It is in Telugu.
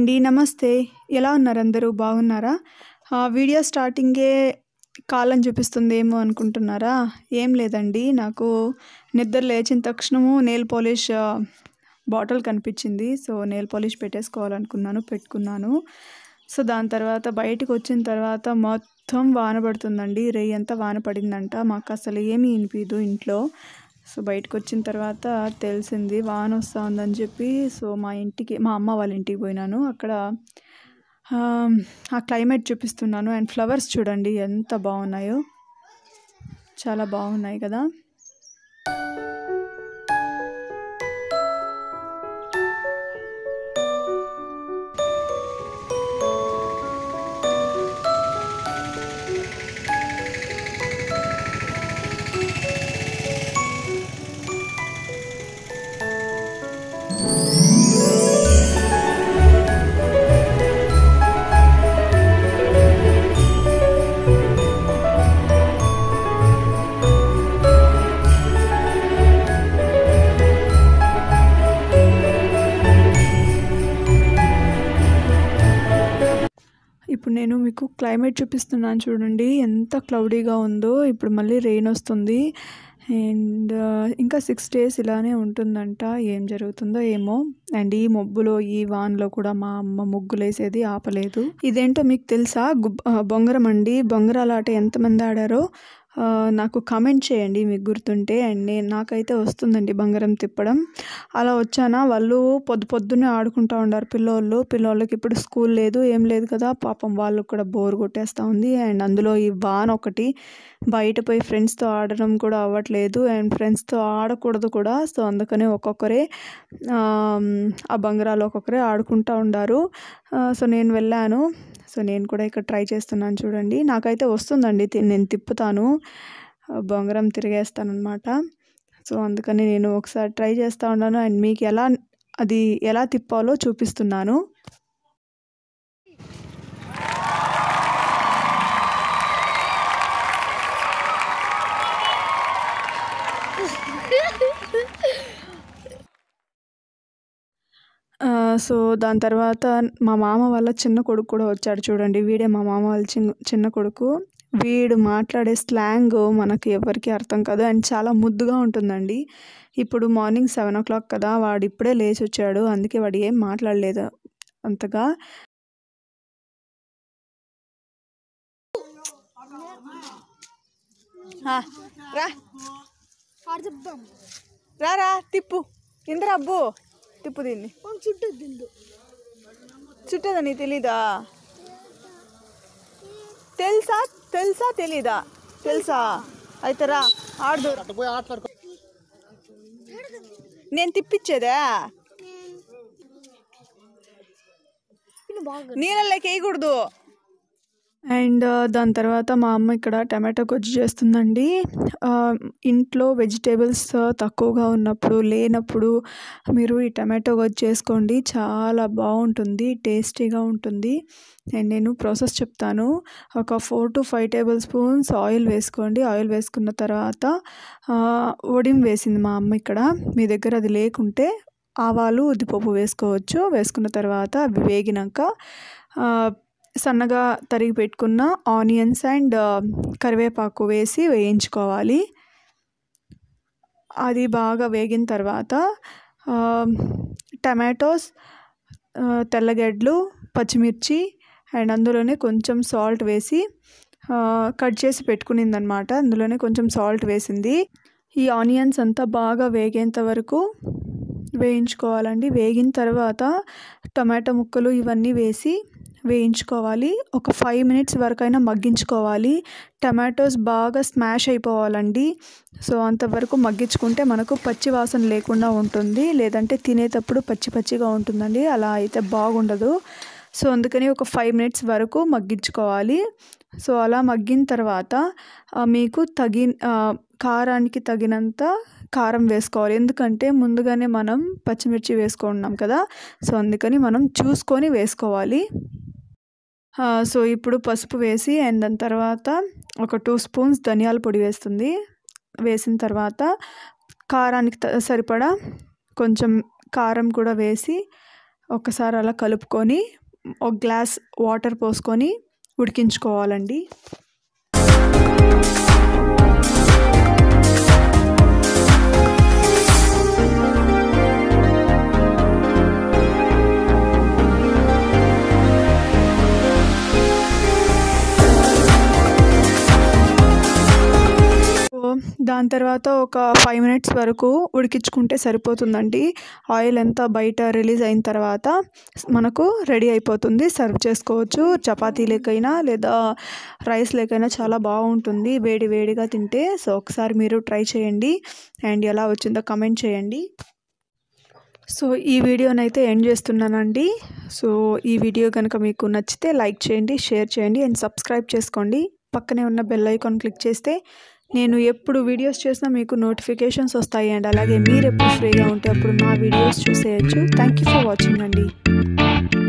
అండి నమస్తే ఎలా ఉన్నారు అందరూ బాగున్నారా ఆ, వీడియో స్టార్టింగే కాలని చూపిస్తుందేమో అనుకుంటున్నారా ఏం లేదండి నాకు నిద్ర లేచిన తక్షణము నెయిల్ పాలిష్ ఆ, బాటిల్ కనిపించింది సో నెయిల్ పాలిష్ పెట్టేసుకోవాలనుకున్నాను పెట్టుకున్నాను సో దాని తర్వాత బయటకు వచ్చిన తర్వాత మొత్తం వాన పడుతుందండి రేయి అంతా వాన పడిందంట మాకు అసలు ఏమీ వినిపించదు ఇంట్లో సో బయటకు వచ్చిన తర్వాత తెలిసింది వాన వస్తూ ఉందని చెప్పి సో మా ఇంటికి మా అమ్మ వాళ్ళ ఇంటికి పోయినాను అక్కడ ఆ, ఆ క్లైమేట్ చూపిస్తున్నాను అండ్ ఫ్లవర్స్ చూడండి ఎంత బాగున్నాయో చాలా బాగున్నాయి కదా ఇప్పుడు నేను మీకు క్లైమేట్ చూపిస్తున్నాను చూడండి ఎంత క్లౌడీగా ఉందో ఇప్పుడు మళ్ళీ రెయిన్ వస్తుంది అండ్ ఇంకా సిక్స్ డేస్ ఇలానే ఉంటుందంట ఏం జరుగుతుందో ఏమో అండ్ ఈ మబ్బులో ఈ వాన్లో కూడా మా అమ్మ ముగ్గులు వేసేది ఆపలేదు ఇదేంటో మీకు తెలుసా గుబ్- ఆ, బొంగరం అండి బొంగరాల ఆట ఎంతమంది ఆడారో ఆ, నాకు కామెంట్ చేయండి మీకు గుర్తుంటే అండ్ నేను నాకైతే వస్తుందండి బంగారం తిప్పడం అలా వచ్చానా వాళ్ళు పొద్దు పొద్దున్నే ఆడుకుంటూ ఉన్నారు పిల్లోళ్ళు పిల్లోళ్ళకి ఇప్పుడు స్కూల్ లేదు ఏం లేదు కదా పాపం వాళ్ళకు కూడా బోర్ కొట్టేస్తూ ఉంది అండ్ అందులో ఈ వాన్ ఒకటి బయట పోయి ఫ్రెండ్స్తో ఆడడం కూడా అవ్వట్లేదు అండ్ ఫ్రెండ్స్తో ఆడకూడదు కూడా సో అందుకనే ఒక్కొక్కరే ఆమ్, ఆ బంగారాలు ఒక్కొక్కరే ఆడుకుంటూ ఉండారు ఆ, సో నేను వెళ్ళాను సో నేను కూడా ఇక్కడ ట్రై చేస్తున్నాను చూడండి నాకైతే వస్తుందండి తి- నేను తిప్పుతాను ఆ, బొంగరం తిరిగేస్తాను అనమాట సో అందుకని నేను ఒకసారి ట్రై చేస్తూ ఉన్నాను అండ్ మీకు ఎలా అది ఎలా తిప్పాలో చూపిస్తున్నాను ఆ, సో దాని తర్వాత మా మామ వాళ్ళ చిన్న కొడుకు కూడా వచ్చాడు చూడండి వీడే మా మామ వాళ్ళ చిన్న చిన్న కొడుకు వీడు మాట్లాడే స్లాంగ్ మనకి ఎవరికి అర్థం కాదు అండ్ చాలా ముద్దుగా ఉంటుందండి ఇప్పుడు మార్నింగ్ సెవెన్ ఓ క్లాక్ కదా వాడు ఇప్పుడే లేచి వచ్చాడు అందుకే వాడు ఏం మాట్లాడలేదు అంతగా ఆ, రా ఆడ చెప్దాం రా రా తిప్పు ఇందరా అబ్బు తిప్పు దీన్ని మనం చుట్టూ దిండు చుట్టదా నీ తెలీదా తెలుసా తెలుసా తెలీదా తెలుసా అయితే రా ఆడదు పోయి ఆటలాడుకో నేను తిప్పిచ్చేదా బాగా నీళ్ళలోకి వేయకూడదు అండ్ దాని తర్వాత మా అమ్మ ఇక్కడ టమాటో గొజ్జు చేస్తుందండి ఆ, ఇంట్లో వెజిటేబుల్స్ తక్కువగా ఉన్నప్పుడు లేనప్పుడు మీరు ఈ టమాటో గొజ్జు చేసుకోండి చాలా బాగుంటుంది టేస్టీగా ఉంటుంది అండ్ నేను ప్రాసెస్ చెప్తాను ఒక four to five tablespoons oil వేసుకోండి ఆయిల్ వేసుకున్న తర్వాత ఆ, వడిం వేసింది మా అమ్మ ఇక్కడ మీ దగ్గర అది లేకుంటే ఆవాలు ఉద్దిపప్పు వేసుకోవచ్చు వేసుకున్న తర్వాత అవి వేగినాక ఆ, సన్నగా తరిగి పెట్టుకున్న ఆనియన్స్ అండ్ కరివేపాకు వేసి వేయించుకోవాలి అది బాగా వేగిన తర్వాత ఆ, టమాటోస్ ఆ, తెల్లగడ్డలు పచ్చిమిర్చి అండ్ అందులోనే కొంచెం సాల్ట్ వేసి ఆ, కట్ చేసి పెట్టుకునిందనమాట అందులోనే కొంచెం సాల్ట్ వేసింది ఈ ఆనియన్స్ అంతా బాగా వేగేంత వరకు వేయించుకోవాలండి వేగిన తర్వాత టమాటా ముక్కలు ఇవన్నీ వేసి వేయించుకోవాలి ఒక ఫైవ్ మినిట్స్ వరకైనా మగ్గించుకోవాలి టమాటోస్ బాగా స్మాష్ అయిపోవాలండి సో అంతవరకు మగ్గించుకుంటే మనకు పచ్చి వాసన లేకుండా ఉంటుంది లేదంటే తినేటప్పుడు పచ్చి పచ్చిగా ఉంటుందండి అలా అయితే బాగుండదు సో అందుకని ఒక ఫైవ్ మినిట్స్ వరకు మగ్గించుకోవాలి సో అలా మగ్గిన తర్వాత ఆ, మీకు తగి ఆ, కారానికి తగినంత కారం వేసుకోవాలి ఎందుకంటే ముందుగానే మనం పచ్చిమిర్చి వేసుకున్నాం కదా సో అందుకని మనం చూసుకొని వేసుకోవాలి ఆ, సో ఇప్పుడు పసుపు వేసి అండ్ దాని తర్వాత ఒక టూ స్పూన్స్ ధనియాల పొడి వేస్తుంది వేసిన తర్వాత కారానికి త- సరిపడా కొంచెం కారం కూడా వేసి ఒకసారి అలా కలుపుకొని ఒక గ్లాస్ వాటర్ పోసుకొని ఉడికించుకోవాలండి దాని తర్వాత ఒక ఫైవ్ మినిట్స్ వరకు ఉడికించుకుంటే సరిపోతుందండి ఆయిల్ ఎంత బయట రిలీజ్ అయిన తర్వాత మనకు రెడీ అయిపోతుంది సర్వ్ చేసుకోవచ్చు చపాతీ లేకైనా లేదా రైస్ లేకైనా చాలా బాగుంటుంది వేడి వేడిగా తింటే సో ఒకసారి మీరు ట్రై చేయండి అండ్ ఎలా వచ్చిందో కమెంట్ చేయండి సో ఈ వీడియోనైతే ఎండ్ చేస్తున్నానండి సో ఈ వీడియో కనుక మీకు నచ్చితే లైక్ చేయండి షేర్ చేయండి అండ్ సబ్స్క్రైబ్ చేసుకోండి పక్కనే ఉన్న బెల్ ఐకాన్ క్లిక్ చేస్తే నేను ఎప్పుడు వీడియోస్ చేసినా మీకు నోటిఫికేషన్స్ వస్తాయి అండ్ అలాగే మీరు ఎప్పుడు ఫ్రీగా ఉంటే అప్పుడు నా వీడియోస్ చూసేయచ్చు థ్యాంక్ యూ ఫర్ వాచింగ్ అండి